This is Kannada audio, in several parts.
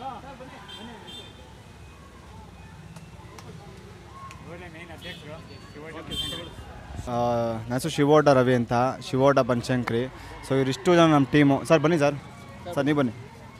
ನನ್ನ ಹೆಸರು ಶಿವೋಟ ರವಿ ಅಂತ ಶಿವೋಟ ಬನಶಂಕರಿ ಸೊ ಇವರಿಷ್ಟು ಜನ ನಮ್ಮ ಟೀಮು ಸರ್ ಬನ್ನಿ ಸರ್ ಸರ್ ನೀವು ಬನ್ನಿ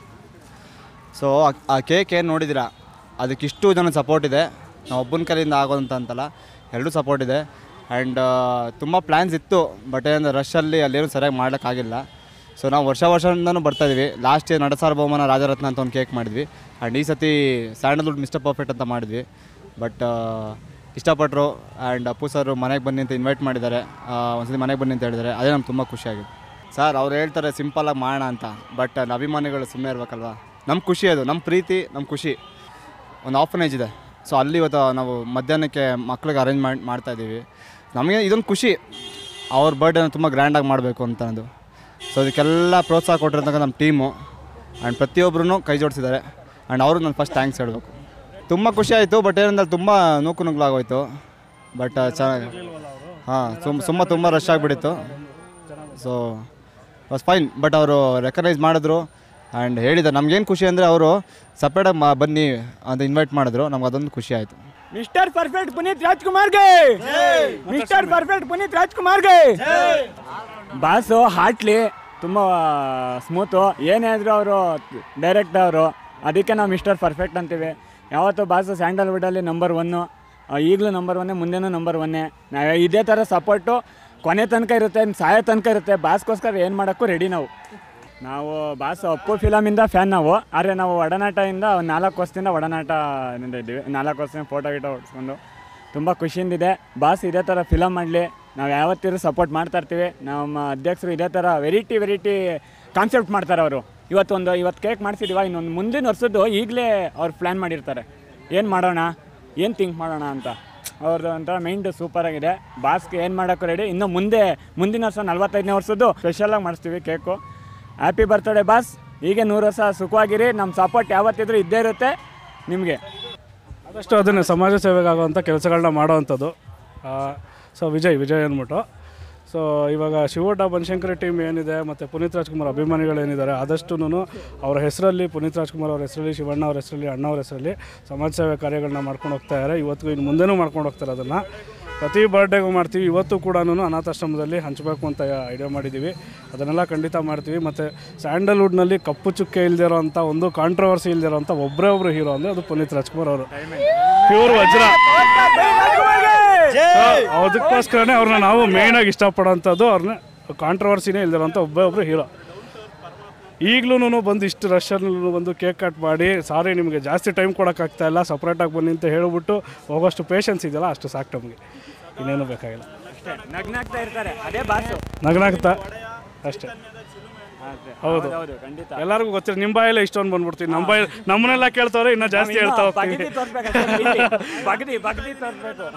ಸೊ ಆ ಕೇಕ್ ಏನು ನೋಡಿದ್ದೀರಾ ಅದಕ್ಕೆ ಇಷ್ಟು ಜನ ಸಪೋರ್ಟ್ ಇದೆ ನಾವು ಒಬ್ಬನ ಕಡೆಯಿಂದ ಆಗೋದಂತ ಅಂತಲ್ಲ ಎರಡೂ ಸಪೋರ್ಟ್ ಇದೆ ಆ್ಯಂಡ್ ತುಂಬ ಪ್ಲ್ಯಾನ್ಸ್ ಇತ್ತು ಬಟ್ ಏನಂದ್ರೆ ರಶಲ್ಲಿ ಅಲ್ಲೇನು ಸರಿಯಾಗಿ ಮಾಡೋಕ್ಕಾಗಿಲ್ಲ ಸೊ ನಾವು ವರ್ಷ ವರ್ಷದಿಂದನೂ ಬರ್ತಾಯಿದ್ವಿ ಲಾಸ್ಟ್ ಇಯರ್ ನಡಸಾರ್ವಭೌಮನ ರಾಜರತ್ನ ಅಂತ ಒಂದು ಕೇಕ್ ಮಾಡಿದ್ವಿ ಆ್ಯಂಡ್ ಈ ಸತಿ ಸ್ಯಾಂಡಲ್ವುಡ್ ಮಿಸ್ಟರ್ ಪರ್ಫೆಕ್ಟ್ ಅಂತ ಮಾಡಿದ್ವಿ ಬಟ್ ಇಷ್ಟಪಟ್ಟರು ಆ್ಯಂಡ್ ಅಪ್ಪು ಸರ್ ಮನೆಗೆ ಬನ್ನಿ ಅಂತ ಇನ್ವೈಟ್ ಮಾಡಿದ್ದಾರೆ ಒಂದ್ಸತಿ ಮನೆಗೆ ಬನ್ನಿ ಅಂತ ಹೇಳಿದ್ದಾರೆ ಅದೇ ನಮ್ಗೆ ತುಂಬ ಖುಷಿಯಾಗಿದೆ ಸರ್ ಅವ್ರು ಹೇಳ್ತಾರೆ ಸಿಂಪಲಾಗಿ ಮಾಡೋಣ ಅಂತ ಬಟ್ ಅಲ್ಲಿ ಅಭಿಮಾನಿಗಳು ಸುಮ್ಮನೆ ಇರಬೇಕಲ್ವಾ ನಮ್ಮ ಖುಷಿ ಅದು ನಮ್ಮ ಪ್ರೀತಿ ನಮ್ಮ ಖುಷಿ ಒಂದು ಆಫನೇಜ್ ಇದೆ ಸೊ ಅಲ್ಲಿ ಇವತ್ತು ನಾವು ಮಧ್ಯಾಹ್ನಕ್ಕೆ ಮಕ್ಳಿಗೆ ಅರೇಂಜ್ ಮಾಡಿ ಮಾಡ್ತಾಯಿದ್ದೀವಿ ನಮಗೆ ಇದೊಂದು ಖುಷಿ ಅವ್ರ ಬರ್ಡೇನ ತುಂಬ ಗ್ರ್ಯಾಂಡಾಗಿ ಮಾಡಬೇಕು ಅಂತ ಅನ್ನೋದು ಸೊ ಇದಕ್ಕೆಲ್ಲ ಪ್ರೋತ್ಸಾಹ ಕೊಟ್ಟಿರ್ತಕ್ಕ ನಮ್ಮ ಟೀಮು ಆ್ಯಂಡ್ ಪ್ರತಿಯೊಬ್ಬರೂ ಕೈ ಜೋಡಿಸಿದ್ದಾರೆ ಆ್ಯಂಡ್ ಅವರು ನಾನು ಫಸ್ಟ್ ಥ್ಯಾಂಕ್ಸ್ ಹೇಳಬೇಕು ತುಂಬ ಖುಷಿ ಆಯಿತು ಬಟ್ ಏನಂದ್ರೆ ತುಂಬ ನೂಕು ನುಗ್ಲಾಗೋಯ್ತು ಬಟ್ ಚೆನ್ನಾಗಿ ಹಾಂ ಸುಮ್ ಸುಮ್ಮ ತುಂಬ ರಶ್ ಆಗಿಬಿಟ್ಟಿತ್ತು ಸೊ ವಾಸ್ ಫೈನ್ ಬಟ್ ಅವರು ರೆಕಗ್ನೈಸ್ ಮಾಡಿದ್ರು ಆ್ಯಂಡ್ ಹೇಳಿದ್ದಾರೆ ನಮ್ಗೇನು ಖುಷಿ ಅಂದರೆ ಅವರು ಸಪ್ರೇಟಾಗಿ ಮಾ ಬನ್ನಿ ಅಂತ ಇನ್ವೈಟ್ ಮಾಡಿದ್ರು ನಮ್ಗೆ ಅದೊಂದು ಖುಷಿ ಆಯಿತು ಮಿಸ್ಟರ್ ಪರ್ಫೆಕ್ಟ್ ಪುನೀತ್ ರಾಜ್ಕುಮಾರ್ಗೆ ಮಿಸ್ಟರ್ ಪರ್ಫೆಕ್ಟ್ ಪುನೀತ್ ರಾಜ್ಕುಮಾರ್ಗೆ ಬಾಸು ಹಾಟ್ಲಿ ತುಂಬ ಸ್ಮೂತು ಏನೇ ಆದರೂ ಅವರು ಡೈರೆಕ್ಟ್ ಅವರು ಅದಕ್ಕೆ ನಾವು ಮಿಸ್ಟರ್ ಪರ್ಫೆಕ್ಟ್ ಅಂತೀವಿ ಯಾವತ್ತೂ ಬಾಸು ಸ್ಯಾಂಡಲ್ವುಡಲ್ಲಿ ನಂಬರ್ ಒನ್ನು ಈಗಲೂ ನಂಬರ್ ಒನ್ನೇ ಮುಂದೆನೂ ನಂಬರ್ ಒನ್ನೇ ನಾವು ಇದೇ ಥರ ಸಪೋರ್ಟು ಕೊನೆ ತನಕ ಇರುತ್ತೆ ಸಾಯೋ ತನಕ ಇರುತ್ತೆ ಬಾಸ್ಗೋಸ್ಕರ ಏನು ಮಾಡೋಕ್ಕೂ ರೆಡಿ ನಾವು ನಾವು ಬಾಸ್ ಅಪ್ಪು ಫಿಲಮಿಂದ ಫ್ಯಾನ್ ನಾವು ಆದರೆ ನಾವು ಒಡನಾಟದಿಂದ ಒಂದು ನಾಲ್ಕು ವರ್ಷದಿಂದ ಒಡನಾಟದಿಂದ ಇದ್ದೀವಿ ನಾಲ್ಕು ವರ್ಷದಿಂದ ಫೋಟೋ ಗಿಟೋ ಹೊಡ್ಸ್ಕೊಂಡು ತುಂಬ ಖುಷಿಯಿಂದಿದೆ ಬಾಸ್ ಇದೇ ಥರ ಫಿಲಮ್ ಮಾಡಲಿ ನಾವು ಯಾವತ್ತಿರೂ ಸಪೋರ್ಟ್ ಮಾಡ್ತಾ ಇರ್ತೀವಿ ನಮ್ಮ ಅಧ್ಯಕ್ಷರು ಇದೇ ಥರ ವೆರೈಟಿ ವೆರೈಟಿ ಕಾನ್ಸೆಪ್ಟ್ ಮಾಡ್ತಾರೆ ಅವರು ಇವತ್ತೊಂದು ಇವತ್ತು ಕೇಕ್ ಮಾಡಿಸಿದೀವ ಇನ್ನೊಂದು ಮುಂದಿನ ವರ್ಷದ್ದು ಈಗಲೇ ಅವ್ರು ಪ್ಲ್ಯಾನ್ ಮಾಡಿರ್ತಾರೆ ಏನು ಮಾಡೋಣ ಏನು ಥಿಂಕ್ ಮಾಡೋಣ ಅಂತ ಅವ್ರದ್ದು ಒಂಥರ ಮೈಂಡ್ ಸೂಪರಾಗಿದೆ ಬಾಸ್ಗೆ ಏನು ಮಾಡೋಕ್ಕೂ ರೆಡಿ ಇನ್ನು ಮುಂದೆ ಮುಂದಿನ ವರ್ಷ ನಲ್ವತ್ತೈದನೇ ವರ್ಷದ್ದು ಸ್ಪೆಷಲಾಗಿ ಮಾಡಿಸ್ತೀವಿ ಕೇಕು ಹ್ಯಾಪಿ ಬರ್ತ್ಡೇ ಬಾಸ್ ಹೀಗೆ ನೂರು ವರ್ಷ ಸುಖವಾಗಿರಿ ನಮ್ಮ ಸಪೋರ್ಟ್ ಯಾವತ್ತಿದ್ರೂ ಇದ್ದೇ ಇರುತ್ತೆ ನಿಮಗೆ ಆದಷ್ಟು ಅದನ್ನೇ ಸಮಾಜ ಸೇವೆಗಾಗುವಂಥ ಕೆಲಸಗಳನ್ನ ಮಾಡೋವಂಥದ್ದು ಸೊ ವಿಜಯ್ ವಿಜಯ್ ಅಂದ್ಬಿಟ್ಟು ಸೊ ಇವಾಗ ಶಿವೋಟ ಬನಶಂಕರಿ ಟೀಮ್ ಏನಿದೆ ಮತ್ತು ಪುನೀತ್ ರಾಜ್ಕುಮಾರ್ ಅಭಿಮಾನಿಗಳು ಏನಿದ್ದಾರೆ ಆದಷ್ಟು ಅವ್ರ ಹೆಸರಲ್ಲಿ ಪುನೀತ್ ರಾಜ್ಕುಮಾರ್ ಅವ್ರ ಹೆಸರಲ್ಲಿ ಶಿವಣ್ಣ ಅವ್ರ ಹೆಸರಲ್ಲಿ ಅಣ್ಣ ಅವ್ರ ಹೆಸರಲ್ಲಿ ಸಮಾಜ ಸೇವೆ ಕಾರ್ಯಗಳನ್ನ ಮಾಡ್ಕೊಂಡು ಹೋಗ್ತಾ ಇದ್ದಾರೆ ಇವತ್ತು ಇನ್ನು ಮುಂದೆನೂ ಮಾಡ್ಕೊಂಡು ಹೋಗ್ತಾರೆ ಅದನ್ನು ಪ್ರತಿ ಬರ್ಡೇಗೂ ಮಾಡ್ತೀವಿ ಇವತ್ತು ಕೂಡ ಅನಾಥಾಶ್ರಮದಲ್ಲಿ ಹಂಚಬೇಕು ಅಂತ ಐಡಿಯಾ ಮಾಡಿದ್ದೀವಿ ಅದನ್ನೆಲ್ಲ ಖಂಡಿತ ಮಾಡ್ತೀವಿ ಮತ್ತು ಸ್ಯಾಂಡಲ್ವುಡ್ನಲ್ಲಿ ಕಪ್ಪು ಚುಕ್ಕೆ ಇಲ್ದಿರೋ ಅಂಥ ಒಂದು ಕಾಂಟ್ರವರ್ಸಿ ಇಲ್ದಿರೋ ಅಂಥ ಒಬ್ಬರೇ ಒಬ್ಬರು ಹೀರೋ ಅಂದರೆ ಅದು ಪುನೀತ್ ರಾಜ್ಕುಮಾರ್ ಅವರು ಪ್ಯೂರ್ ವಜ್ರ ಅದಕ್ಕೋಸ್ಕರನೇ ಅವ್ರನ್ನ ನಾವು ಮೇಯ್ನಾಗಿ ಇಷ್ಟಪಡೋಂಥದ್ದು ಅವ್ರನ್ನ ಕಾಂಟ್ರವರ್ಸಿನೇ ಇಲ್ದಿರೋಂಥ ಒಬ್ಬೇ ಒಬ್ಬರು ಹೀರೋ ಈಗಲೂ ಬಂದು ಇಷ್ಟು ರಶಲ್ಲಿ ಬಂದು ಕೇಕ್ ಕಟ್ ಮಾಡಿ ಸಾರಿ ನಿಮಗೆ ಜಾಸ್ತಿ ಟೈಮ್ ಕೊಡೋಕ್ಕಾಗ್ತಾ ಇಲ್ಲ ಸಪ್ರೇಟಾಗಿ ಬನ್ನಿ ಅಂತ ಹೇಳ್ಬಿಟ್ಟು ಹೋಗೋಷ್ಟು ಪೇಷನ್ಸ್ ಇದೆಯಲ್ಲ ಅಷ್ಟು ಸಾಕು ನಮಗೆ ಇನ್ನೇನು ಬೇಕಾಗಿಲ್ಲ ಅಷ್ಟೇ ನಗ್ನಾಗ್ತಾ ಇರ್ತಾರೆ ಅದೇ ಬಾಸು ನಗನಾಗ್ತಾ ಅಷ್ಟೇ ಹೌದು ಹೌದು ಖಂಡಿತ ಎಲ್ಲರಿಗೂ ಗೊತ್ತಿಲ್ಲ ನಿಮ್ಮ ಬಾಯಲ್ಲೇ ಇಷ್ಟೊಂದು ಬಂದ್ಬಿಡ್ತೀವಿ ನಮ್ಮ ಬಾಯಲ್ಲಿ ನಮ್ಮನ್ನೆಲ್ಲ ಕೇಳ್ತವ್ರೆ ಇನ್ನೂ ಜಾಸ್ತಿ ಹೇಳ್ತಾ ಹೋಗ್ತೀವಿ ಬಗದಿ ತೋರ್ಸ್ಬೇಕಷ್ಟೇ ಬಗದಿ ಬಗದಿ ತೋರ್ಸ್ಬೇಕು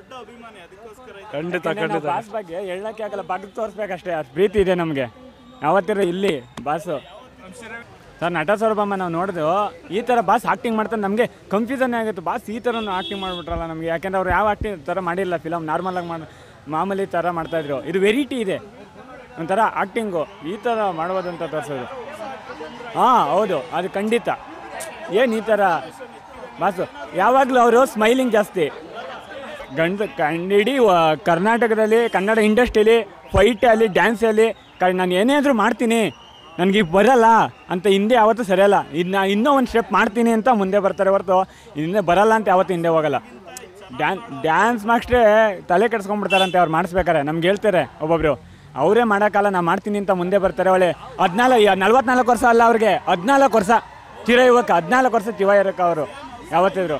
ಖಂಡಿತ ಯಾಕಂದ್ರೆ ನಾವು ಖಂಡಿತ ಬಾಸ್ ಬಗ್ಗೆ ಹೇಳಕ್ಕೆ ಆಗಲ್ಲ ಬಗ್ದು ತೋರಿಸ್ಬೇಕಷ್ಟೇ ಅಷ್ಟು ಪ್ರೀತಿ ಇದೆ ನಮಗೆ ಯಾವತ್ತಿರ ಇಲ್ಲಿ ಬಾಸು ಸರ್ ನಟ ಸೌರಭಮ್ಮ ನಾವು ನೋಡಿದ್ವು ಈ ಥರ ಬಾಸ್ ಆ್ಯಕ್ಟಿಂಗ್ ಮಾಡ್ತಾರೆ ನಮಗೆ ಕನ್ಫ್ಯೂಸನ್ ಆಗುತ್ತೆ ಬಾಸ್ ಈ ಥರ ಆ್ಯಕ್ಟಿಂಗ್ ಮಾಡಿಬಿಟ್ರಲ್ಲ ನಮಗೆ ಯಾಕೆಂದ್ರೆ ಅವ್ರು ಯಾವ ಆ್ಯಕ್ಟಿಂಗ್ ಥರ ಮಾಡಿಲ್ಲ ಫಿಲಮ್ ನಾರ್ಮಲಾಗಿ ಮಾಡಿ ಮಾಮೂಲಿ ಥರ ಮಾಡ್ತಾಯಿದ್ರು ಇದು ವೆರೈಟಿ ಇದೆ ಒಂಥರ ಆ್ಯಕ್ಟಿಂಗು ಈ ಥರ ಮಾಡ್ಬೋದು ಅಂತ ತೋರಿಸೋದು ಹಾಂ ಹೌದು ಅದು ಖಂಡಿತ ಏನು ಈ ಥರ ಬಾಸು ಯಾವಾಗಲೂ ಅವರು ಸ್ಮೈಲಿಂಗ್ ಜಾಸ್ತಿ ಗಂಡ ಕಂಡಿಡೀ ಕರ್ನಾಟಕದಲ್ಲಿ ಕನ್ನಡ ಇಂಡಸ್ಟ್ರಿಯಲ್ಲಿ ಫೈಟಲ್ಲಿ ಡ್ಯಾನ್ಸಲ್ಲಿ ಕ ನಾನು ಏನೇ ಆದರೂ ಮಾಡ್ತೀನಿ ನನಗೆ ಈಗ ಬರಲ್ಲ ಅಂತ ಹಿಂದೆ ಯಾವತ್ತೂ ಸರಿಯಲ್ಲ ಇನ್ನು ಇನ್ನೂ ಒಂದು ಸ್ಟೆಪ್ ಮಾಡ್ತೀನಿ ಅಂತ ಮುಂದೆ ಬರ್ತಾರೆ ಹೊರತು ಹಿಂದೆ ಬರಲ್ಲ ಅಂತ ಯಾವತ್ತೂ ಹಿಂದೆ ಹೋಗಲ್ಲ ಡ್ಯಾನ್ ಡ್ಯಾನ್ಸ್ ಮಾಸ್ಟ್ರೇ ತಲೆ ಕೆಡ್ಸ್ಕೊಂಡ್ಬಿಡ್ತಾರಂತೆ ಅವ್ರು ಮಾಡಿಸ್ಬೇಕಾರೆ ನಮ್ಗೆ ಹೇಳ್ತಾರೆ ಒಬ್ಬೊಬ್ರು ಅವರೇ ಮಾಡೋಕ್ಕಲ್ಲ ನಾನು ಮಾಡ್ತೀನಿ ಅಂತ ಮುಂದೆ ಬರ್ತಾರೆ ಒಳ್ಳೆ ಹದಿನಾಲ್ಕು ನಲ್ವತ್ನಾಲ್ಕು ವರ್ಷ ಅಲ್ಲ ಅವ್ರಿಗೆ ಹದಿನಾಲ್ಕು ವರ್ಷ ಚಿರ ಯುವಕ ಹದಿನಾಲ್ಕು ವರ್ಷ ಚಿವ ಇರೋಕೆ ಅವರು ಯಾವತ್ತಿದ್ರು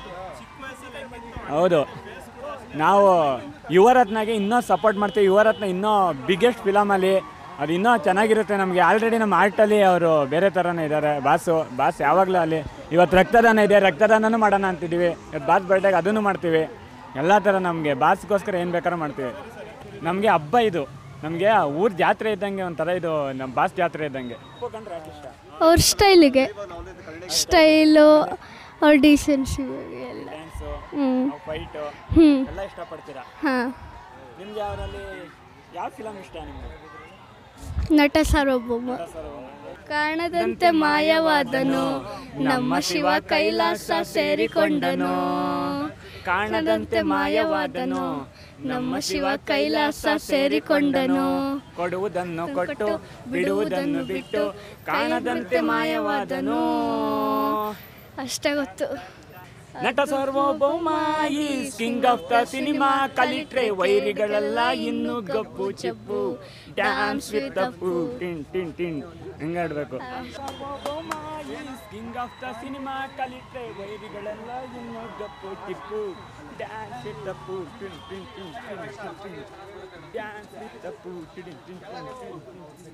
ಹೌದು ನಾವು ಯುವರತ್ನಾಗೆ ಇನ್ನೂ ಸಪೋರ್ಟ್ ಮಾಡ್ತೀವಿ ಯುವರತ್ನ ಇನ್ನೂ ಬಿಗ್ಗೆಸ್ಟ್ ಫಿಲಮಲ್ಲಿ ಅದು ಇನ್ನೂ ಚೆನ್ನಾಗಿರುತ್ತೆ ನಮಗೆ ಆಲ್ರೆಡಿ ನಮ್ಮ ಆರ್ಟಲ್ಲಿ ಅವರು ಬೇರೆ ಥರನೇ ಇದ್ದಾರೆ ಬಾಸು ಬಾಸ್ ಯಾವಾಗಲೂ ಅಲ್ಲಿ ಇವತ್ತು ರಕ್ತದಾನ ಇದೆ ರಕ್ತದಾನನೂ ಮಾಡೋಣ ಅಂತಿದ್ದೀವಿ ಇವತ್ತು ಬಾಸ್ ಬರ್ಡೇಗೆ ಅದನ್ನು ಮಾಡ್ತೀವಿ ಎಲ್ಲ ಥರ ನಮಗೆ ಬಾಸ್ಗೋಸ್ಕರ ಏನು ಬೇಕಾದ್ರೂ ಮಾಡ್ತೀವಿ ನಮಗೆ ಹಬ್ಬ ಇದು ನಮಗೆ ಊರ ಜಾತ್ರೆ ಇದ್ದಂಗೆ ಒಂಥರ ಇದು ನಮ್ಮ ಬಾಸ್ ಜಾತ್ರೆ ಇದ್ದಂಗೆ ಅವ್ರ ಸ್ಟೈಲಿಗೆ ಸ್ಟೈಲು ಅವ್ರ ಡಿಸೆನ್ಸಿ ಎಲ್ಲ ಡ್ಯಾನ್ಸು ಹ್ಞೂ ಫೈಟು ಹ್ಞೂ ಎಲ್ಲ ಇಷ್ಟಪಡ್ತೀರಾ ಹಾಂ ನಿಮಗೆ ಅವರಲ್ಲಿ ಯಾವ ಫಿಲಮ್ ಇಷ್ಟ ನಿಮಗೆ ನಟ ಸಾರ್ವಭೌಮ ಕಾಣದಂತೆ ಮಾಯವಾದನು ನಮ್ಮ ಶಿವ ಕೈಲಾಸ ಸೇರಿಕೊಂಡನು ಕಾಣದಂತೆ ಮಾಯವಾದನು ನಮ್ಮ ಶಿವ ಕೈಲಾಸ ಸೇರಿಕೊಂಡನು ಕೊಡುವುದನ್ನು ಕೊಟ್ಟು ಬಿಡುವುದನ್ನು ಬಿಟ್ಟು ಕಾಣದಂತೆ ಮಾಯವಾದನು ಅಷ್ಟೇ ಗೊತ್ತು Nata Sarvabhouma is king of the cinema ಕಲಿಟ್ರೆ ವೈರಿಗಳೆಲ್ಲ ಇನ್ನು ಗಪ್ಪು ಚೆಪ್ಪು ಡ್ಯಾನ್ಸ್ ವಿತ್ ಅಪ್ಪು ಟಿನ್ ಟಿನ್ ಟಿನ್ ಹಿಂಗಾಡ್ಬೇಕು Sarvabhouma is king of the cinema ಕಲಿಟ್ರೆ ವೈರಿಗಳೆಲ್ಲ ಇನ್ನು ಗಪ್ಪು ಚಿಪ್ಪು ಡ್ಯಾನ್ಸ್ ವಿತ್ ಅಪ್ಪು ಟಿನ್ ಟಿನ್ ಟಿನ್ ಟಿನ್ ಟಿನ್ ಟಿನ್ ಡ್ಯಾನ್ಸ್ ವಿತ್ ಅಪ್ಪು ಟಿನ್ ಟಿನ್ ಟಿನ್ ಟಿನ್ ಟಿನ್